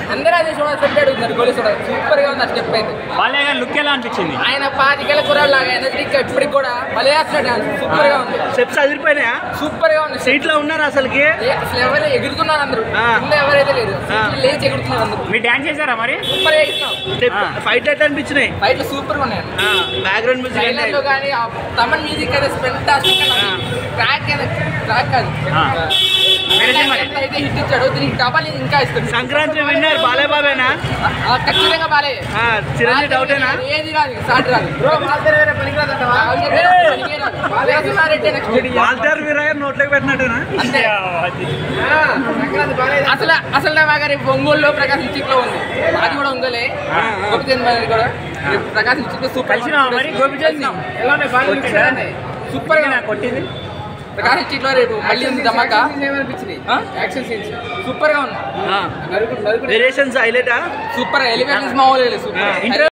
అందరూ అదే చూడాలి చెప్పి అడుగుతున్నారు గోలీ చూడాలి సూపర్ గా ఉంది ఆ స్టెప్ అయితే బాలయ్య గారి లుక్ ఎలా అనిపించింది ఆయన పాతికేళ్ళ కుర్రాడు లాగా ఎనర్జెటిక్ ఇప్పటికి కూడా భలే వేస్తున్నాడు డాన్స్ సూపర్ గా ఉంది స్టెప్స్ అదిరిపోయినాయా సూపర్ గా ఉంది సీట్ లో ఉన్నారు అసలుకి ఏ- అసలు ఎవరు ఎగురుతున్నారు అందరూ ఆ. కింద ఎవరైతే లేరు సీట్లు లేచి ఎగురుతున్నారు అందరూ మీరు డాన్స్ చేశారా మరి సూపర్ గా ఇస్తున్నాం స్టెప్ ఆ. ఫైట్ అయితే అనిపించినాయి ఫైట్లు సూపర్ గా ఉన్నాయి బ్యాక్గ్రౌండ్ మ్యూజిక్ ట్రైలర్ లో కానీ ఆ తమన్ మ్యూజిక్ అయితే ఫెంటాస్టిక్ ట్రాక్ ట్రాక్ కాదు ఆ. వేరే మరి. ఎంత అయితే హిట్ ఇచ్చాడు దీనికి డబల్ ఇంకా ఇస్తాడు సంక్రాంతి విన్నర్ బాలయ్య బాబేనా ఆ, ఖచ్చితంగా బాలే ఆ, చిరంజీవి డౌటేనా ఏది రాదు సాటి రాదు పనికిరాదు నెక్స్ట్ వాల్టర్ వీరయ్య నోట్లోకి పెట్టినట్టేనా అంతే అసలు అసలు నా గారి ఒంగోలులో ప్రకాశం చిక్ లో ఉంది అది కూడా ఒంగోలే ఆ. గోపిచంద్ బాబు కూడా రేపు ప్రకాశం చిక్ సూపర్ కలిసినావా మరి గోపిచంద్ ని? కొట్టిండా? సూపర్ గా కొట్టింది ప్రకాశం చిక్ లో రేపు మళ్ళీ ఉంది ధమాకా యాక్షన్ సీన్స్ సూపర్ గా ఉంది వేరియేషన్స్ హైలైటా సూపర్ ఎలివేషన్స్ మా వాళ్ళు సూపర్ ఇంటర్